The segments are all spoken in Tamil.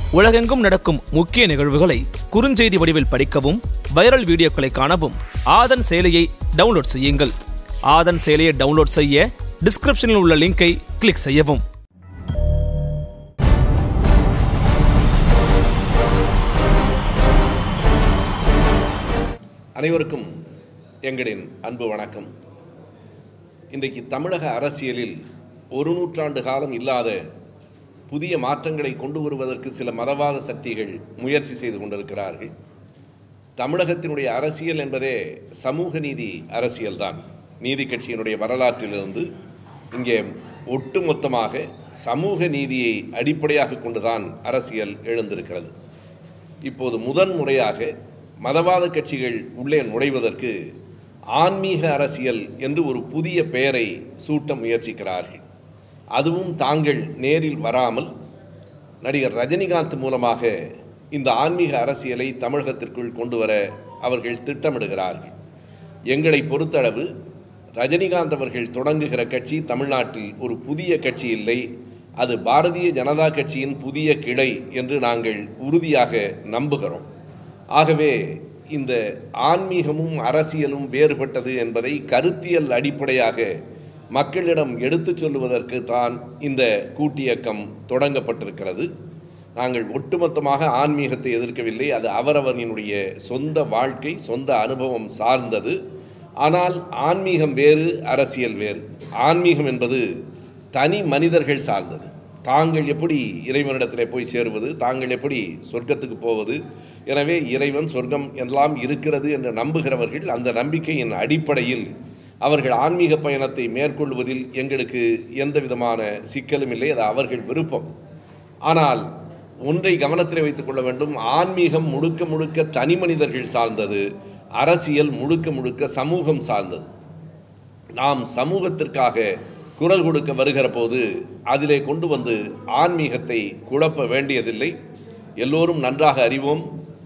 உலகெங்கும் நடக்கும் முக்கிய நிகழ்வுகளை குறுஞ்செய்தி வடிவில் படிக்கவும் வைரல் வீடியோக்களை காணவும் ஆதன் செயலியை டவுன்லோட் செய்யுங்கள் ஆதன் செயலியை டவுன்லோட் செய்ய டிஸ்கிரிப்ஷனில் உள்ள லிங்கை கிளிக் செய்யவும் அனைவருக்கும் எங்களின் அன்பு வணக்கம் இன்றைக்கு தமிழக அரசியலில் ஒரு நூற்றாண்டு காலம் இல்லாத புதிய மாற்றங்களை கொண்டு வருவதற்கு சில மதவாத சக்திகள் முயற்சி செய்து கொண்டிருக்கிறார்கள் தமிழகத்தினுடைய அரசியல் என்பதே சமூக நீதி அரசியல்தான் நீதி கட்சியினுடைய வரலாற்றிலிருந்து இங்கே ஒட்டுமொத்தமாக சமூக நீதியை அடிப்படையாக கொண்டுதான் அரசியல் எழுந்திருக்கிறது இப்போது முதன் முறையாக மதவாத கட்சிகள் உள்ளே நுழைவதற்கு ஆன்மீக அரசியல் என்று ஒரு புதிய பெயரை சூட்ட முயற்சிக்கிறார்கள் அதுவும் தாங்கள் நேரில் வராமல் நடிகர் ரஜினிகாந்த் மூலமாக இந்த ஆன்மீக அரசியலை தமிழகத்திற்குள் கொண்டு வர அவர்கள் திட்டமிடுகிறார்கள் எங்களை பொறுத்தளவு ரஜினிகாந்த் அவர்கள் தொடங்குகிற கட்சி தமிழ்நாட்டில் ஒரு புதிய கட்சி இல்லை அது பாரதிய ஜனதா கட்சியின் புதிய கிளை என்று நாங்கள் உறுதியாக நம்புகிறோம் ஆகவே இந்த ஆன்மீகமும் அரசியலும் வேறுபட்டது என்பதை கருத்தியல் அடிப்படையாக மக்களிடம் எடுத்துச் சொல்லுவதற்கு தான் இந்த கூட்டியக்கம் தொடங்கப்பட்டிருக்கிறது நாங்கள் ஒட்டுமொத்தமாக ஆன்மீகத்தை எதிர்க்கவில்லை அது அவரவரினுடைய சொந்த வாழ்க்கை சொந்த அனுபவம் சார்ந்தது ஆனால் ஆன்மீகம் வேறு அரசியல் வேறு ஆன்மீகம் என்பது தனி மனிதர்கள் சார்ந்தது தாங்கள் எப்படி இறைவனிடத்தில் போய் சேருவது தாங்கள் எப்படி சொர்க்கத்துக்கு போவது எனவே இறைவன் சொர்க்கம் எல்லாம் இருக்கிறது என்று நம்புகிறவர்கள் அந்த நம்பிக்கையின் அடிப்படையில் அவர்கள் ஆன்மீக பயணத்தை மேற்கொள்வதில் எங்களுக்கு எந்த விதமான சிக்கலும் இல்லை அது அவர்கள் விருப்பம் ஆனால் ஒன்றை கவனத்தில் வைத்துக் கொள்ள வேண்டும் ஆன்மீகம் முழுக்க முழுக்க தனி மனிதர்கள் சார்ந்தது அரசியல் முழுக்க முழுக்க சமூகம் சார்ந்தது நாம் சமூகத்திற்காக குரல் கொடுக்க வருகிற போது அதிலே கொண்டு வந்து ஆன்மீகத்தை குழப்ப வேண்டியதில்லை எல்லோரும் நன்றாக அறிவோம்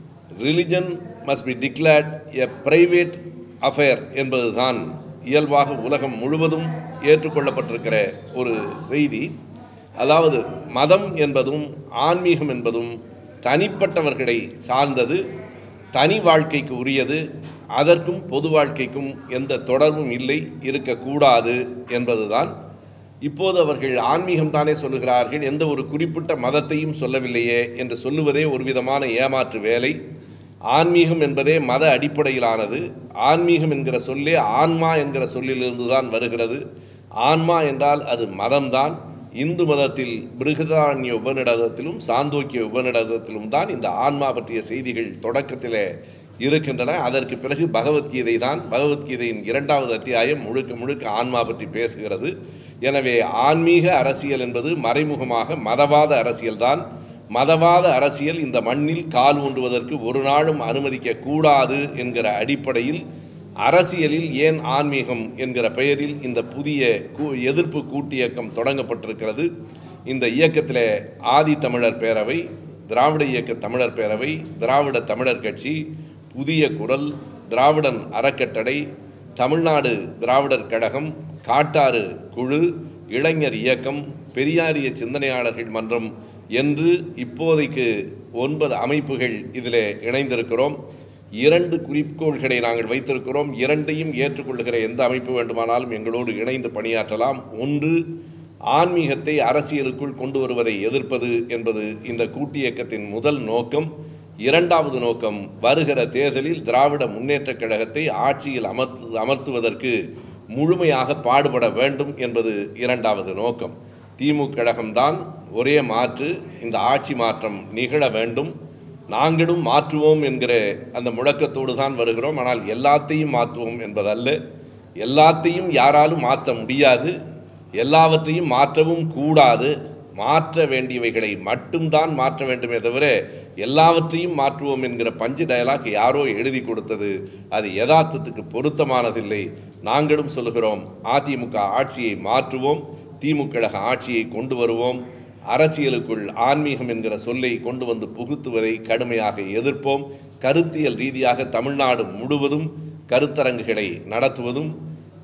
religion must be declared a private affair என்பதுதான் இயல்பாக உலகம் முழுவதும் ஏற்றுக்கொள்ளப்பட்டிருக்கிற ஒரு செய்தி அதாவது மதம் என்பதும் ஆன்மீகம் என்பதும் தனிப்பட்டவர்களை சார்ந்தது தனி வாழ்க்கைக்கு உரியது அதற்கும் பொது வாழ்க்கைக்கும் எந்த தொடர்பும் இல்லை இருக்கக்கூடாது என்பதுதான் இப்போது அவர்கள் ஆன்மீகம் தானே சொல்லுகிறார்கள் எந்த ஒரு குறிப்பிட்ட மதத்தையும் சொல்லவில்லையே என்று சொல்லுவதே ஒரு விதமான ஏமாற்று வேலை ஆன்மீகம் என்பதே மத அடிப்படையிலானது ஆன்மீகம் என்கிற சொல்லே ஆன்மா என்கிற சொல்லிலிருந்து தான் வருகிறது ஆன்மா என்றால் அது மதம்தான் இந்து மதத்தில் பிருகதாரண்ய உபநிடதத்திலும் சாந்தோக்கிய உபநிடதத்திலும் தான் இந்த ஆன்மா பற்றிய செய்திகள் தொடக்கத்தில் இருக்கின்றன அதற்கு பிறகு பகவத்கீதை தான் பகவத்கீதையின் இரண்டாவது அத்தியாயம் முழுக்க முழுக்க ஆன்மா பற்றி பேசுகிறது எனவே ஆன்மீக அரசியல் என்பது மறைமுகமாக மதவாத அரசியல்தான் மதவாத அரசியல் இந்த மண்ணில் கால் ஊன்றுவதற்கு ஒரு நாளும் அனுமதிக்க கூடாது என்கிற அடிப்படையில் அரசியலில் ஏன் ஆன்மீகம் என்கிற பெயரில் இந்த புதிய கூ- எதிர்ப்பு கூட்டியக்கம் தொடங்கப்பட்டிருக்கிறது இந்த இயக்கத்தில் ஆதி தமிழர் பேரவை திராவிட இயக்க தமிழர் பேரவை திராவிட தமிழர் கட்சி புதிய குரல் திராவிடன் அறக்கட்டளை தமிழ்நாடு திராவிடர் கழகம் காட்டாறு குழு இளைஞர் இயக்கம் பெரியாரிய சிந்தனையாளர்கள் மன்றம் என்று இப்போதைக்கு ஒன்பது அமைப்புகள் இதில் இணைந்திருக்கிறோம் இரண்டு குறிக்கோள்களை நாங்கள் வைத்திருக்கிறோம் இரண்டையும் ஏற்றுக்கொள்ளுகிற எந்த அமைப்பு வேண்டுமானாலும் எங்களோடு இணைந்து பணியாற்றலாம் ஒன்று ஆன்மீகத்தை அரசியலுக்குள் கொண்டு வருவதை எதிர்ப்பது என்பது இந்த கூட்டியக்கத்தின் முதல் நோக்கம் இரண்டாவது நோக்கம் வருகிற தேர்தலில் திராவிட முன்னேற்றக் கழகத்தை ஆட்சியில் அமர்த்து அமர்த்துவதற்கு முழுமையாக பாடுபட வேண்டும் என்பது இரண்டாவது நோக்கம் திமுக கழகம்தான் ஒரே மாற்று இந்த ஆட்சி மாற்றம் நிகழ வேண்டும் நாங்களும் மாற்றுவோம் என்கிற அந்த முழக்கத்தோடு தான் வருகிறோம் ஆனால் எல்லாத்தையும் மாற்றுவோம் என்பதல்ல எல்லாத்தையும் யாராலும் மாற்ற முடியாது எல்லாவற்றையும் மாற்றவும் கூடாது மாற்ற வேண்டியவைகளை மட்டும்தான் மாற்ற வேண்டுமே தவிர எல்லாவற்றையும் மாற்றுவோம் என்கிற பஞ்சு டயலாக் யாரோ எழுதி கொடுத்தது அது யதார்த்தத்துக்கு பொருத்தமானதில்லை நாங்களும் சொல்லுகிறோம் அதிமுக ஆட்சியை மாற்றுவோம் திமுக கழக ஆட்சியை கொண்டு வருவோம் அரசியலுக்குள் ஆன்மீகம் என்கிற சொல்லை கொண்டு வந்து புகுத்துவதை கடுமையாக எதிர்ப்போம் கருத்தியல் ரீதியாக தமிழ்நாடு முழுவதும் கருத்தரங்குகளை நடத்துவதும்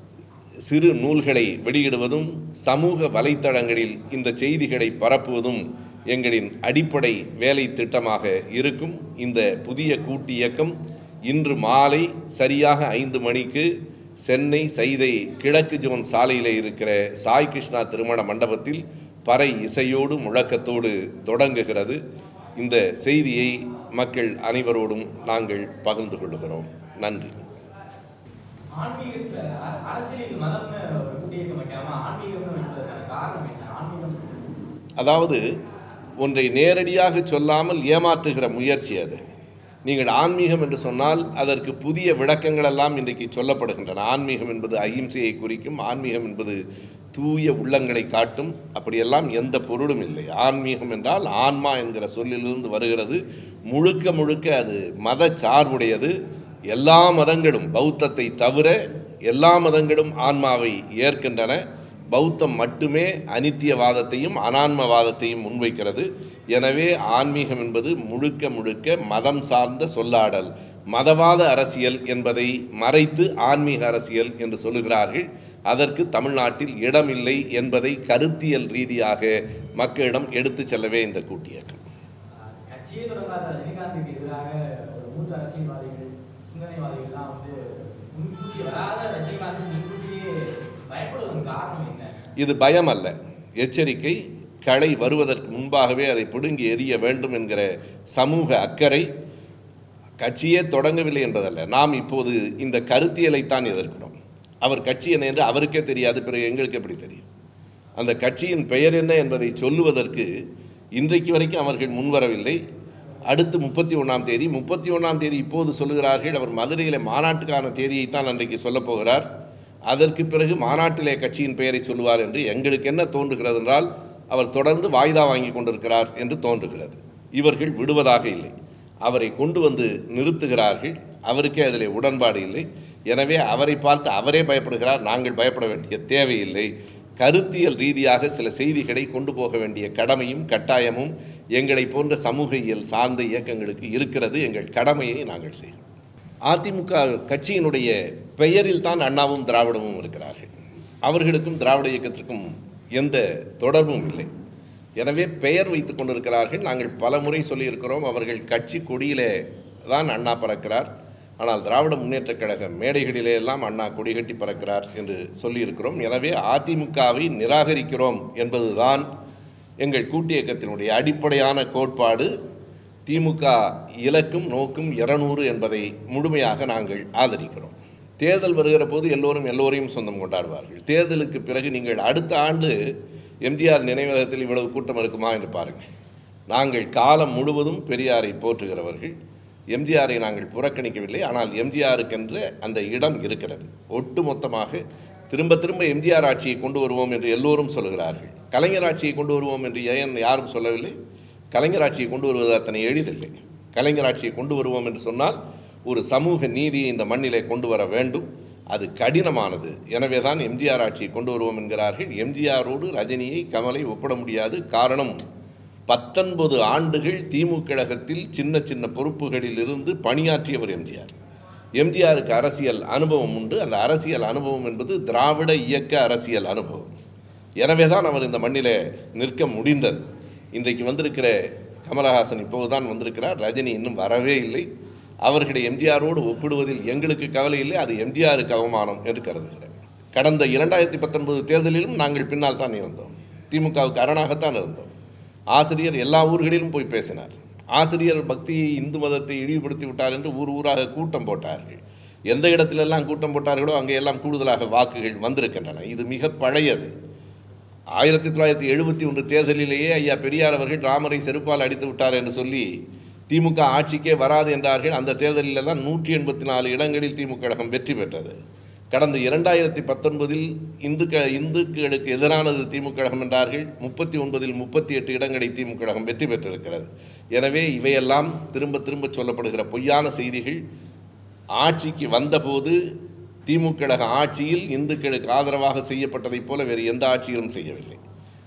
சிறு நூல்களை வெளியிடுவதும் சமூக வலைத்தளங்களில் இந்த செய்திகளை பரப்புவதும் எங்களின் அடிப்படை வேலை திட்டமாக இருக்கும் இந்த புதிய கூட்டு இயக்கம் இன்று மாலை சரியாக ஐந்து மணிக்கு சென்னை சைதை கிழக்கு ஜோன் சாலையில் இருக்கிற சாய் கிருஷ்ணா திருமண மண்டபத்தில் பறை இசையோடு முழக்கத்தோடு தொடங்குகிறது இந்த செய்தியை மக்கள் அனைவரோடும் நாங்கள் பகிர்ந்து கொள்கிறோம் நன்றி ஆன்மீகத்துல அ- அரசியலில் மதம்னு ஒரு கூட்டியிருக்க வைக்காம ஆன்மீகம்னு வைப்பதற்கான காரணம் என்ன ஆன்மீகம் அதாவது ஒன்றை நேரடியாக சொல்லாமல் ஏமாற்றுகிற முயற்சி அது நீங்கள் ஆன்மீகம் என்று சொன்னால் அதற்கு புதிய விளக்கங்கள் எல்லாம் இன்றைக்கு சொல்லப்படுகின்றன ஆன்மீகம் என்பது அகிம்சையை குறிக்கும் ஆன்மீகம் என்பது தூய உள்ளங்களை காட்டும் அப்படியெல்லாம் எந்த பொருளும் இல்லை ஆன்மீகம் என்றால் ஆன்மா என்கிற சொல்லிலிருந்து வருகிறது முழுக்க முழுக்க அது மத சார்புடையது எல்லா மதங்களும் பௌத்தத்தை தவிர எல்லா மதங்களும் ஆன்மாவை ஏற்கின்றன பௌத்தம் மட்டுமே அனித்தியவாதத்தையும் அனான்மவாதத்தையும் முன்வைக்கிறது எனவே ஆன்மீகம் என்பது முழுக்க முழுக்க மதம் சார்ந்த சொல்லாடல் மதவாத அரசியல் என்பதை மறைத்து ஆன்மீக அரசியல் என்று சொல்லுகிறார்கள் அதற்கு தமிழ்நாட்டில் இடமில்லை என்பதை கருத்தியல் ரீதியாக மக்களிடம் எடுத்துச் செல்லவே இந்த கூட்டியக்கம் கட்சியே தொடங்காத ரஜினிகாந்துக்கு எதிராக ஒரு மூத்த அரசியல்வாதிகள் சிந்தனைவாதிகள்லாம் வந்து முன்கூட்டி வராத ரஜினிகாந்த் முன்கூட்டியே பயப்படுவதன் காரணம் என்ன இது பயம் அல்ல எச்சரிக்கை களை வருவதற்கு முன்பாகவே அதை பிடுங்கி எறிய வேண்டும் என்கிற சமூக அக்கறை கட்சியே தொடங்கவில்லை என்பதல்ல நாம் இப்போது இந்த கருத்தியலைத்தான் எதிர்க்கிறோம் அவர் கட்சி என்ன என்று அவருக்கே தெரியாது பிறகு எங்களுக்கு எப்படி தெரியும் அந்த கட்சியின் பெயர் என்ன என்பதை சொல்லுவதற்கு இன்றைக்கு வரைக்கும் அவர்கள் முன்வரவில்லை அடுத்து முப்பத்தி ஒன்றாம் தேதி முப்பத்தி ஒன்றாம் தேதி இப்போது சொல்லுகிறார்கள் அவர் மதுரையில் மாநாட்டுக்கான தேதியைத்தான் அன்றைக்கு சொல்லப் போகிறார் அதற்கு பிறகு மாநாட்டிலே கட்சியின் பெயரை சொல்லுவார் என்று எங்களுக்கு என்ன தோன்றுகிறது என்றால் அவர் தொடர்ந்து வாய்தா வாங்கி கொண்டிருக்கிறார் என்று தோன்றுகிறது இவர்கள் விடுவதாக இல்லை அவரை கொண்டு வந்து நிறுத்துகிறார்கள் அவருக்கே அதில் உடன்பாடு இல்லை எனவே அவரை பார்த்து அவரே பயப்படுகிறார் நாங்கள் பயப்பட வேண்டிய தேவையில்லை கருத்தியல் ரீதியாக சில செய்திகளை கொண்டு போக வேண்டிய கடமையும் கட்டாயமும் எங்களை போன்ற சமூக இயல் சார்ந்த இயக்கங்களுக்கு இருக்கிறது எங்கள் கடமையை நாங்கள் செய்கிறோம் அதிமுக கட்சியினுடைய பெயரில் தான் அண்ணாவும் திராவிடமும் இருக்கிறார்கள் அவர்களுக்கும் திராவிட இயக்கத்திற்கும் எந்த தொடர்பும் இல்லை எனவே பெயர் வைத்துக் கொண்டிருக்கிறார்கள் நாங்கள் பல முறை சொல்லியிருக்கிறோம் அவர்கள் கட்சி கொடியிலே தான் அண்ணா பறக்கிறார் ஆனால் திராவிட முன்னேற்றக் கழக மேடைகளிலே எல்லாம் அண்ணா கொடி கட்டி பறக்கிறார் என்று சொல்லியிருக்கிறோம் எனவே அதிமுகவை நிராகரிக்கிறோம் என்பதுதான் எங்கள் கூட்டு இயக்கத்தினுடைய அடிப்படையான கோட்பாடு திமுக இலக்கும் நோக்கும் இருநூறு என்பதை முழுமையாக நாங்கள் ஆதரிக்கிறோம் தேர்தல் வருகிற போது எல்லோரும் எல்லோரையும் சொந்தம் கொண்டாடுவார்கள் தேர்தலுக்கு பிறகு நீங்கள் அடுத்த ஆண்டு எம்ஜிஆர் நினைவகத்தில் இவ்வளவு கூட்டம் இருக்குமா என்று பாருங்கள் நாங்கள் காலம் முழுவதும் பெரியாரை போற்றுகிறவர்கள் எம்ஜிஆரை நாங்கள் புறக்கணிக்கவில்லை ஆனால் எம்ஜிஆருக்கென்று அந்த இடம் இருக்கிறது ஒட்டுமொத்தமாக திரும்ப திரும்ப எம்ஜிஆர் ஆட்சியை கொண்டு வருவோம் என்று எல்லோரும் சொல்கிறார்கள் கலைஞர் ஆட்சியை கொண்டு வருவோம் என்று ஏன் யாரும் சொல்லவில்லை கலைஞர் ஆட்சியை கொண்டு வருவது அத்தனை எளிதில்லை கலைஞர் ஆட்சியை கொண்டு வருவோம் என்று சொன்னால் ஒரு சமூக நீதியை இந்த மண்ணிலே கொண்டு வர வேண்டும் அது கடினமானது எனவே தான் எம்ஜிஆர் ஆட்சியை கொண்டு வருவோம் என்கிறார்கள் எம்ஜிஆரோடு ரஜினியை கமலை ஒப்பிட முடியாது காரணம் பத்தொன்பது ஆண்டுகள் திமுக கழகத்தில் சின்ன சின்ன பொறுப்புகளில் இருந்து பணியாற்றியவர் எம்ஜிஆர் எம்ஜிஆருக்கு அரசியல் அனுபவம் உண்டு அந்த அரசியல் அனுபவம் என்பது திராவிட இயக்க அரசியல் அனுபவம் எனவே தான் அவர் இந்த மண்ணிலே நிற்க முடிந்தது இன்றைக்கு வந்திருக்கிற கமலஹாசன் இப்போதுதான் வந்திருக்கிறார் ரஜினி இன்னும் வரவே இல்லை அவர்களை எம்ஜிஆரோடு ஒப்பிடுவதில் எங்களுக்கு கவலை இல்லை அது எம்ஜிஆருக்கு அவமானம் என்று கருதுகிறேன் கடந்த இரண்டாயிரத்தி பத்தொன்பது தேர்தலிலும் நாங்கள் பின்னால் தான் இருந்தோம் திமுகவுக்கு அரணாகத்தான் இருந்தோம் ஆசிரியர் எல்லா ஊர்களிலும் போய் பேசினார் ஆசிரியர் பக்தியை இந்து மதத்தை இழிவுபடுத்தி விட்டார் என்று ஊர் ஊராக கூட்டம் போட்டார்கள் எந்த இடத்திலெல்லாம் கூட்டம் போட்டார்களோ அங்கே எல்லாம் கூடுதலாக வாக்குகள் வந்திருக்கின்றன இது மிக பழையது ஆயிரத்தி தொள்ளாயிரத்தி எழுபத்தி ஒன்று தேர்தலிலேயே ஐயா பெரியார் அவர்கள் ராமரை செருப்பால் அடித்து விட்டார் என்று சொல்லி திமுக ஆட்சிக்கே வராது என்றார்கள் அந்த தேர்தலில் தான் நூற்றி எண்பத்தி நாலு இடங்களில் திமுக கழகம் வெற்றி பெற்றது கடந்த இரண்டாயிரத்தி பத்தொன்பதில் இந்துக்க இந்துக்களுக்கு எதிரானது திமுக கழகம் என்றார்கள் முப்பத்தி ஒன்பதில் முப்பத்தி எட்டு இடங்களை திமுக கழகம் வெற்றி பெற்றிருக்கிறது எனவே இவையெல்லாம் திரும்ப திரும்ப சொல்லப்படுகிற பொய்யான செய்திகள் ஆட்சிக்கு வந்தபோது திமுக கழக ஆட்சியில் இந்துக்களுக்கு ஆதரவாக செய்யப்பட்டதைப் போல வேறு எந்த ஆட்சியிலும் செய்யவில்லை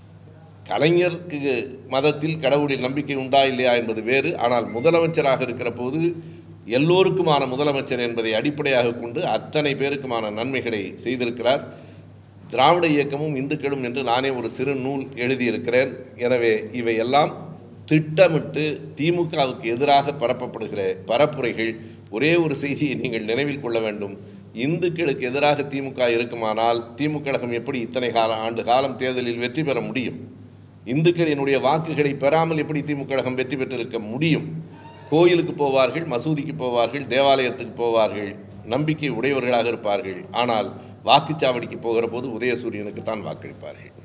கலைஞருக்கு மதத்தில் கடவுளில் நம்பிக்கை உண்டா இல்லையா என்பது வேறு ஆனால் முதலமைச்சராக இருக்கிற போது எல்லோருக்குமான முதலமைச்சர் என்பதை அடிப்படையாக கொண்டு அத்தனை பேருக்குமான நன்மைகளை செய்திருக்கிறார் திராவிட இயக்கமும் இந்துக்களும் என்று நானே ஒரு சிறு நூல் எழுதியிருக்கிறேன் எனவே இவையெல்லாம் திட்டமிட்டு திமுகவுக்கு எதிராக பரப்பப்படுகிற பரப்புரைகள் ஒரே ஒரு செய்தியை நீங்கள் நினைவில் கொள்ள வேண்டும் இந்துக்களுக்கு எதிராக திமுக இருக்குமானால் திமுக கழகம் எப்படி இத்தனை கால ஆண்டு காலம் தேர்தலில் வெற்றி பெற முடியும் இந்துக்களினுடைய வாக்குகளை பெறாமல் எப்படி திமுக கழகம் வெற்றி பெற்றிருக்க முடியும் கோயிலுக்கு போவார்கள் மசூதிக்கு போவார்கள் தேவாலயத்துக்கு போவார்கள் நம்பிக்கை உடையவர்களாக இருப்பார்கள் ஆனால் வாக்குச்சாவடிக்கு போகிற போது உதயசூரியனுக்கு தான் வாக்களிப்பார்கள்